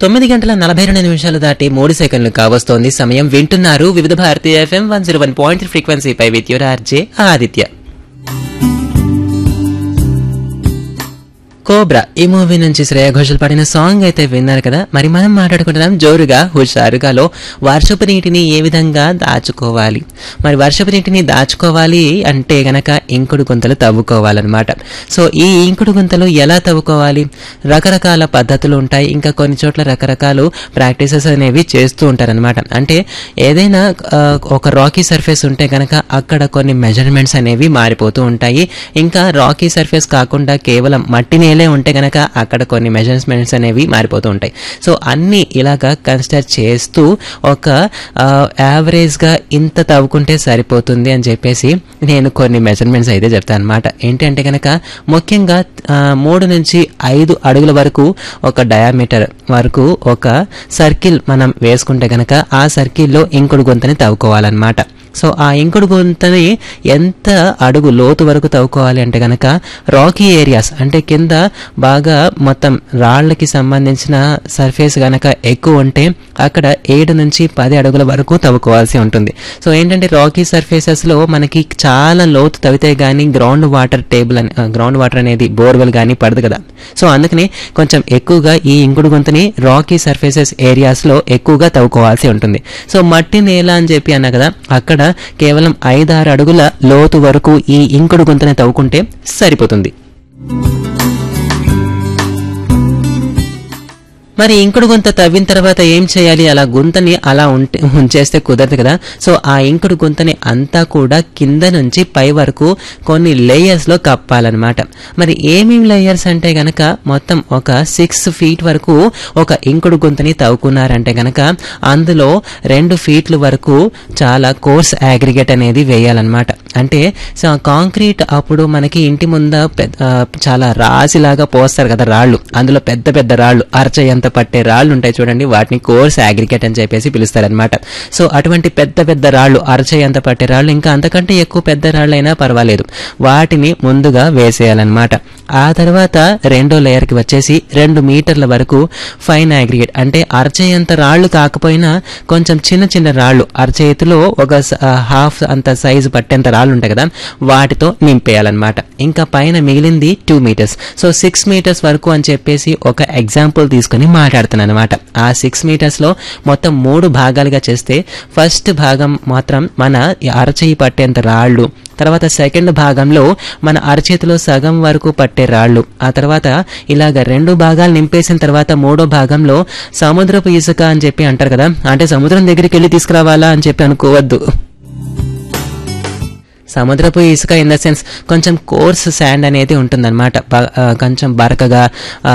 తొమ్మిది గంటల నలభై రెండు నిమిషాలు దాటి మూడు సెకండ్లు కావస్తోంది సమయం వింటున్నారు Vividh Bharati FM one zero one point ఫ్రీక్వెన్సీపై with your RJ Aditya Cobra ఈ మూవీ నుంచి శ్రేయ ఘోషల్ పాడిన సాంగ్ అయితే విన్నారు కదా మరి మనం మాట్లాడుకుంటున్నాం జోరుగా హుషారుగాలో వర్షపు నీటిని ఏ విధంగా దాచుకోవాలి మరి వర్షపు నీటిని దాచుకోవాలి అంటే గనక ఇంకుడు గుంతలు తవ్వుకోవాలన్నమాట సో ఈ ఇంకుడు గుంతలు ఎలా తవ్వుకోవాలి రకరకాల పద్ధతులు ఉంటాయి ఇంకా కొన్ని చోట్ల రకరకాల ప్రాక్టీసెస్ అనేవి చేస్తూ ఉంటారనమాట అంటే ఏదైనా ఆ, ఒక రాకీ సర్ఫేస్ ఉంటే గనక అక్కడ కొన్ని మెజర్మెంట్స్ అనేవి మారిపోతూ ఉంటాయి ఇంకా రాకీ సర్ఫేస్ కాకుండా కేవలం మట్టి నేలే ఉంటే గనక అక్కడ కొన్ని మెజర్మెంట్స్ అనేవి మారిపోతూ ఉంటాయి సో అన్ని ఇలాగా కన్సిడర్ చేస్తూ ఒక యావరేజ్ గా ఇంత తవ్వుకుంటే సరిపోతుంది అని చెప్పేసి నేను కొన్ని మెజర్మెంట్స్ అయితే చెప్తాను అనమాట ఏంటి అంటే గనక ముఖ్యంగా ఆ, మూడు నుంచి ఐదు అడుగుల వరకు ఒక డయామీటర్ వరకు ఒక సర్కిల్ మనం వేసుకుంటే గనక ఆ సర్కిల్లో ఇంకుడు గుంతని తవ్వుకోవాలన్నమాట సో ఆ ఇంకుడు గుంతని ఎంత అడుగు లోతు వరకు తవ్వుకోవాలి అంటే గనక రాకీ ఏరియాస్ అంటే కింద బాగా మొత్తం రాళ్ళకి సంబంధించిన సర్ఫేస్ గనక ఎక్కువ ఉంటే అక్కడ ఏడు నుంచి పది అడుగుల వరకు తవ్వుకోవాల్సి ఉంటుంది సో ఏంటంటే రాకీ సర్ఫేసెస్ లో మనకి చాలా లోతు తవ్వితే గానీ గ్రౌండ్ వాటర్ టేబుల్ అని గ్రౌండ్ వాటర్ అనేది బోర్వెల్ కానీ పడదు కదా సో అందుకని కొంచెం ఎక్కువగా ఈ ఇంకుడు గుంతని రాకీ సర్ఫేసెస్ ఏరియాస్ లో ఎక్కువగా తవ్వుకోవాల్సి ఉంటుంది సో మట్టి నేల అని చెప్పి అన్నా కదా అక్కడ కేవలం ఐదారు అడుగుల లోతు వరకు ఈ ఇంకుడు గుంతని తవ్వుకుంటే సరిపోతుంది మరి ఇంకుడు గుంత తవ్విన తర్వాత ఏం చేయాలి అలా గుంతని అలా ఉంటే ఉంచేస్తే కుదరదు కదా సో ఆ ఇంకుడు గుంతని అంతా కూడా కింద నుంచి పై వరకు కొన్ని లేయర్స్ లో కప్పాలన్నమాట మరి ఏమేమి లేయర్స్ అంటే గనక మొత్తం ఒక సిక్స్ ఫీట్ వరకు ఒక ఇంకుడు గుంతని తవ్వుకున్నారంటే గనక అందులో రెండు ఫీట్ల వరకు చాలా కోర్స్ అగ్రిగేట్ అనేది వేయాలన్నమాట అంటే సో కాంక్రీట్ అప్పుడు మనకి ఇంటి ముంద పెద్ద ఆ, చాలా రాశిలాగా పోస్తారు కదా రాళ్ళు అందులో పెద్ద పెద్ద రాళ్ళు అరచేయంత పట్టే రాళ్ళు ఉంటాయి చూడండి వాటిని కోర్స్ అగ్రిగేట్ అని చెప్పేసి పిలుస్తారనమాట సో అటువంటి పెద్ద పెద్ద రాళ్ళు అరచేయంత పట్టే రాళ్ళు ఇంకా అంతకంటే ఎక్కువ పెద్ద రాళ్ళు అయినా పర్వాలేదు వాటిని ముందుగా వేసేయాలన్నమాట ఆ తర్వాత రెండో లేయర్కి వచ్చేసి రెండు మీటర్ల వరకు ఫైన్ అగ్రిగేట్ అంటే అరచేయంత రాళ్ళు కాకపోయినా కొంచెం చిన్న చిన్న రాళ్ళు అరచేతిలో ఒక స- ఆ, హాఫ్ అంత సైజు పట్టేంత రాళ్ళు ఉంటాయి కదా వాటితో నింపేయాలన్నమాట ఇంకా పైన మిగిలింది two metres so six metres వరకు అని చెప్పేసి ఒక ఎగ్జాంపుల్ తీసుకుని మాట్లాడుతున్నాను అనమాట ఆ సిక్స్ మీటర్స్ లో మొత్తం మూడు భాగాలుగా చేస్తే ఫస్ట్ భాగం మాత్రం మన అరచేయి పట్టేంత రాళ్ళు తర్వాత సెకండ్ భాగంలో మన అరచేతిలో సగం వరకు పట్టే రాళ్ళు ఆ తర్వాత ఇలాగ రెండు భాగాలు నింపేసిన తర్వాత మూడో భాగంలో సముద్రపు ఇసుక అని చెప్పి అంటారు కదా అంటే సముద్రం దగ్గరికి వెళ్ళి తీసుకురావాలా అని చెప్పి అనుకోవద్దు సముద్రపు ఇసుక ఇన్ ద సెన్స్ కొంచెం కోర్స్ శాండ్ అనేది ఉంటుందన్నమాట బ- ఆ, కొంచెం బరకగా ఆ,